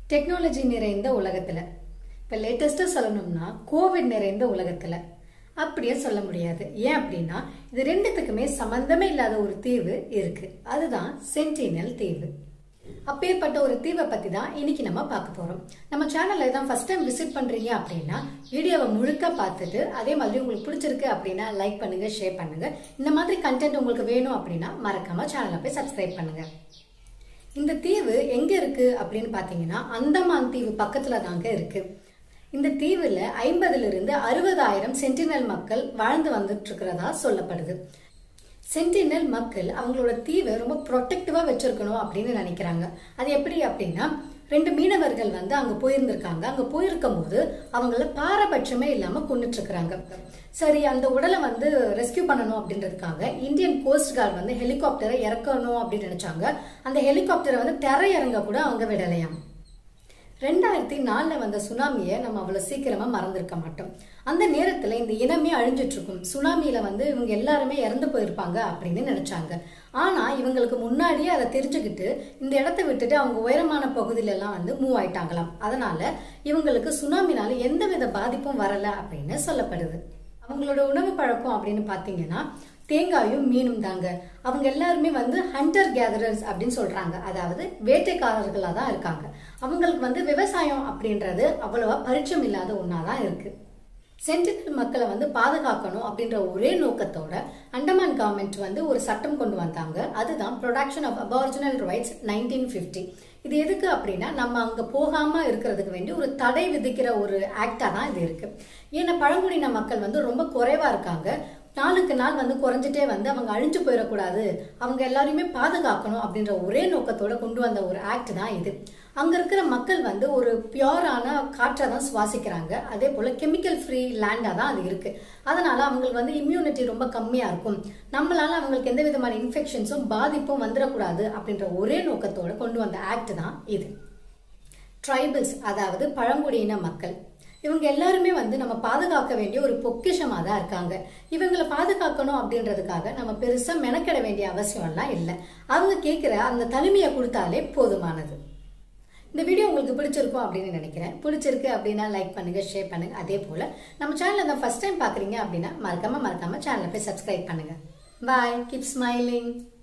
technology நிறைந்த உலகத்துல இப்போ லேட்டஸ்ட்டாக சொல்லணும்னா கோவிட் நிறைந்த உலகத்துல அப்படியே சொல்ல முடியாது ஏன் அப்படின்னா இது ரெண்டுத்துக்குமே சம்பந்தமே இல்லாத ஒரு தீவு இருக்கு அதுதான் சென்டினல் தீவு அப்பேற்பட்ட ஒரு தீவை பத்தி தான் இன்னைக்கு நம்ம பார்க்க போறோம் நம்ம சேனல்ல தான் ஃபர்ஸ்ட் டைம் விசிட் பண்றீங்க அப்படின்னா வீடியோவை முழுக்க பார்த்துட்டு அதே மாதிரி உங்களுக்கு பிடிச்சிருக்கு அப்படின்னா லைக் பண்ணுங்க ஷேர் பண்ணுங்க இந்த மாதிரி கண்டென்ட் உங்களுக்கு வேணும் அப்படின்னா மறக்காம சேனலை போய் சப்ஸ்கிரைப் பண்ணுங்க இந்த தீவு எங்க இருக்கு அப்படின்னு பாத்தீங்கன்னா அந்தமான் தீவு பக்கத்துல தாங்க இருக்கு இந்த தீவுல ஐம்பதுல இருந்து அறுபதாயிரம் சென்டினல் மக்கள் வாழ்ந்து வந்துட்டு இருக்கிறதா சொல்லப்படுது சென்டினல் மக்கள் அவங்களோட தீவை ரொம்ப ப்ரொடெக்டிவா வச்சிருக்கணும் அப்படின்னு நினைக்கிறாங்க அது எப்படி அப்படின்னா ரெண்டு மீனவர்கள் வந்து அங்க போயிருந்திருக்காங்க அங்க போயிருக்கும் போது அவங்கள பாரபட்சமே இல்லாம கொண்டுட்டு இருக்கிறாங்க சரி அந்த உடலை வந்து ரெஸ்கியூ பண்ணணும் அப்படின்றதுக்காக இந்தியன் கோஸ்ட் கார்டு வந்து ஹெலிகாப்டரை இறக்கணும் அப்படின்னு நினைச்சாங்க அந்த ஹெலிகாப்டரை வந்து தரை இறங்க கூட அவங்க விடலையாம் ரெண்டாயிரத்தி நாலில் வந்த சுனாமியை நம்ம அவ்வளோ சீக்கிரமாக மறந்துருக்க மாட்டோம் அந்த நேரத்தில் இந்த இனமே அழிஞ்சிட்டு இருக்கும் சுனாமியில் வந்து இவங்க எல்லாருமே இறந்து போயிருப்பாங்க அப்படின்னு நினச்சாங்க ஆனால் இவங்களுக்கு முன்னாடியே அதை தெரிஞ்சுக்கிட்டு இந்த இடத்த விட்டுட்டு அவங்க உயரமான பகுதியிலலாம் வந்து மூவ் ஆயிட்டாங்களாம் அதனால இவங்களுக்கு சுனாமினால எந்தவித பாதிப்பும் வரலை அப்படின்னு சொல்லப்படுது அவங்களோட உணவு பழக்கம் அப்படின்னு பார்த்தீங்கன்னா தேங்காயும் மீனும் தாங்க அவங்க எல்லாருமே வந்து ஹண்டர் கேதரர்ஸ் அப்படின்னு சொல்றாங்க அதாவது வேட்டைக்காரர்களாக தான் இருக்காங்க அவங்களுக்கு வந்து விவசாயம் அப்படின்றது அவ்வளவா பரிச்சயம் இல்லாத ஒன்னாதான் இருக்கு சென்டினல் மக்களை வந்து பாதுகாக்கணும் அப்படின்ற ஒரே நோக்கத்தோட அண்டமான் கவர்மெண்ட் வந்து ஒரு சட்டம் கொண்டு வந்தாங்க அதுதான் protection of aboriginal rights nineteen fifty இது எதுக்கு அப்படின்னா நம்ம அங்க போகாம இருக்கிறதுக்கு வேண்டி ஒரு தடை விதிக்கிற ஒரு ஆக்டா தான் இது இருக்கு ஏன்னா பழங்குடியின மக்கள் வந்து ரொம்ப குறைவா இருக்காங்க நாளுக்கு நாள் வந்து குறைஞ்சிட்டே வந்து அவங்க அழிஞ்சு போயிடக்கூடாது அவங்க எல்லாரையுமே பாதுகாக்கணும் அப்படின்ற ஒரே நோக்கத்தோட கொண்டு வந்த ஒரு ஆக்ட் தான் இது அங்க இருக்கிற மக்கள் வந்து ஒரு பியோரான காற்றை தான் சுவாசிக்கிறாங்க அதே போல கெமிக்கல் ஃப்ரீ லேண்டா தான் அது இருக்கு அதனால அவங்களுக்கு வந்து இம்யூனிட்டி ரொம்ப கம்மியா இருக்கும் நம்மளால அவங்களுக்கு எந்த விதமான இன்ஃபெக்ஷன்ஸும் பாதிப்பும் வந்துடக்கூடாது அப்படின்ற ஒரே நோக்கத்தோட கொண்டு வந்த ஆக்ட் தான் இது ட்ரைபிள்ஸ் அதாவது பழங்குடியின மக்கள் இவங்க எல்லாருமே வந்து நம்ம பாதுகாக்க வேண்டிய ஒரு பொக்கிஷமாக தான் இருக்காங்க இவங்களை பாதுகாக்கணும் அப்படின்றதுக்காக நம்ம பெருசாக மெனக்கிட வேண்டிய அவசியம்லாம் இல்லை அவங்க கேட்குற அந்த தனிமையை கொடுத்தாலே போதுமானது இந்த வீடியோ உங்களுக்கு பிடிச்சிருக்கும் அப்படின்னு நினைக்கிறேன் பிடிச்சிருக்கு அப்படின்னா லைக் பண்ணுங்க ஷேர் பண்ணுங்க அதே போல நம்ம சேனலை தான் ஃபர்ஸ்ட் டைம் பார்க்குறீங்க அப்படின்னா மறக்காம மறக்காம சேனலை போய் சப்ஸ்கிரைப் பண்ணுங்க பாய் கீப் ஸ்மைலிங்